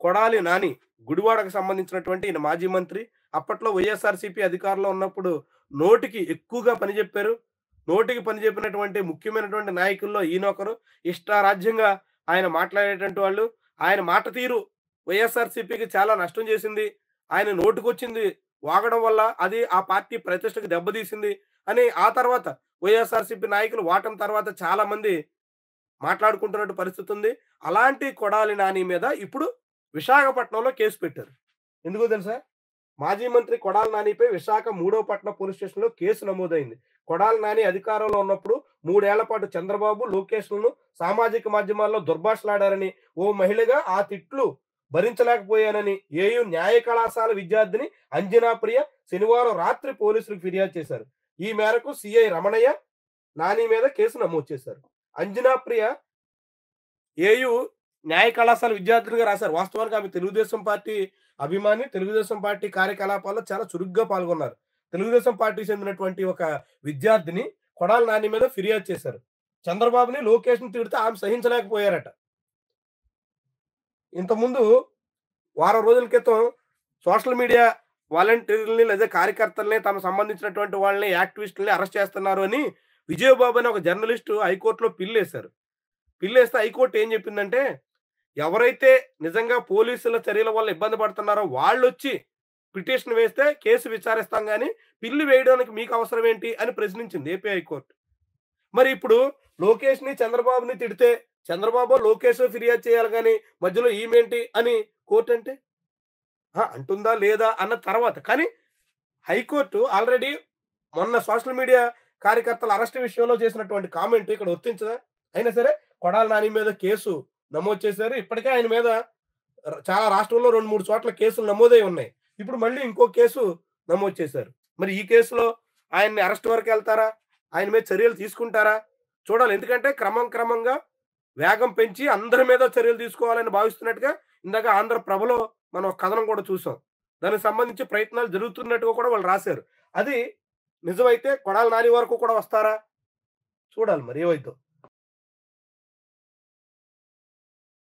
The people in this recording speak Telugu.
కొడాలి నాని గుడివాడకు సంబంధించినటువంటి ఈయన మాజీ మంత్రి అప్పట్లో వైఎస్ఆర్సీపీ అధికారంలో ఉన్నప్పుడు నోటికి ఎక్కువగా పని చెప్పారు నోటికి పని చెప్పినటువంటి ముఖ్యమైనటువంటి నాయకుల్లో ఈయనొకరు ఇష్టారాజ్యంగా ఆయన మాట్లాడేటువంటి వాళ్ళు ఆయన మాట తీరు వైఎస్ఆర్సీపీకి చాలా నష్టం చేసింది ఆయన నోటుకొచ్చింది వాగడం వల్ల అది ఆ పార్టీ ప్రతిష్టకు దెబ్బతీసింది అని ఆ తర్వాత వైఎస్ఆర్సీపీ నాయకులు వాటం తర్వాత చాలా మంది మాట్లాడుకుంటున్నట్టు పరిస్థితి ఉంది అలాంటి కొడాలి నాని మీద ఇప్పుడు విశాఖపట్నంలో కేసు పెట్టారు ఎందుకో తెలుసా మాజీ మంత్రి కొడాలి నానిపై విశాఖ మూడో పట్నం పోలీస్ స్టేషన్లో కేసు నమోదైంది కొడాలి నాని అధికారంలో ఉన్నప్పుడు మూడేళ్ల పాటు చంద్రబాబు లోకేష్లను సామాజిక మాధ్యమాల్లో దుర్భాషలాడారని ఓ మహిళగా ఆ తిట్లు భరించలేకపోయానని ఏయు న్యాయ కళాశాల విద్యార్థిని అంజనా ప్రియ శనివారం రాత్రి పోలీసులకు ఫిర్యాదు చేశారు ఈ మేరకు సిఐ రమణయ్య నాని మీద కేసు నమోదు చేశారు అంజనా ప్రియ ఏయు న్యాయ కళాశాల విద్యార్థులుగా రాశారు వాస్తవానికి ఆమె తెలుగుదేశం పార్టీ అభిమాని తెలుగుదేశం పార్టీ కార్యకలాపాల్లో చాలా చురుగ్గా పాల్గొన్నారు తెలుగుదేశం పార్టీకి చెందినటువంటి ఒక విద్యార్థిని కొడాలి నాని మీద ఫిర్యాదు చేశారు చంద్రబాబుని లోకేష్ని తిడితే ఆమె సహించలేకపోయారట ఇంతకుముందు వారం రోజుల క్రితం సోషల్ మీడియా వాలంటీర్లని లేదా కార్యకర్తల్ని తమ సంబంధించినటువంటి వాళ్ళని యాక్టివిస్టుల్ని అరెస్ట్ చేస్తున్నారు అని విజయబాబు అని ఒక జర్నలిస్టు హైకోర్టులో పిల్లేశారు పిల్లేస్తే హైకోర్టు ఏం చెప్పిందంటే ఎవరైతే నిజంగా పోలీసుల చర్యల వల్ల ఇబ్బంది పడుతున్నారో వాళ్ళు వచ్చి పిటిషన్ వేస్తే కేసు విచారిస్తాం కానీ పిల్లి వేయడానికి మీకు అవసరం ఏంటి అని ప్రశ్నించింది ఏపీ హైకోర్టు మరి ఇప్పుడు లోకేష్ని చంద్రబాబుని తిడితే చంద్రబాబు లోకేష్ ఫిర్యాదు చేయాలి కానీ మధ్యలో ఈమెంటి అని కోర్టు అంటే ఆ, అంటుందా లేదా అన్న తర్వాత కానీ హైకోర్టు ఆల్రెడీ మొన్న సోషల్ మీడియా కార్యకర్తల అరెస్ట్ విషయంలో చేసినటువంటి కామెంట్ ఇక్కడ వర్తించదా అయినా సరే కొడాలి నాని మీద కేసు నమోదు చేశారు ఇప్పటికే ఆయన మీద ర- చాలా రాష్ట్రంలో రెండు మూడు చోట్ల కేసులు నమోదై ఉన్నాయి ఇప్పుడు మళ్ళీ ఇంకో కేసు నమోదు చేశారు మరి ఈ కేసులో ఆయన్ని అరెస్ట్ వరకు వెళ్తారా ఆయన మీద చర్యలు తీసుకుంటారా చూడాలి ఎందుకంటే క్రమం క్రమంగా వేగం పెంచి అందరి మీద చర్యలు తీసుకోవాలని భావిస్తున్నట్టుగా ఇందాక ఆంధ్రప్రభలో మనం ఒక కథనం కూడా చూసాం దానికి సంబంధించి ప్రయత్నాలు జరుగుతున్నట్టుగా కూడా వాళ్ళు రాశారు అది నిజమైతే కొడాలి నాని వరకు కూడా వస్తారా చూడాలి మరి ఏవైతే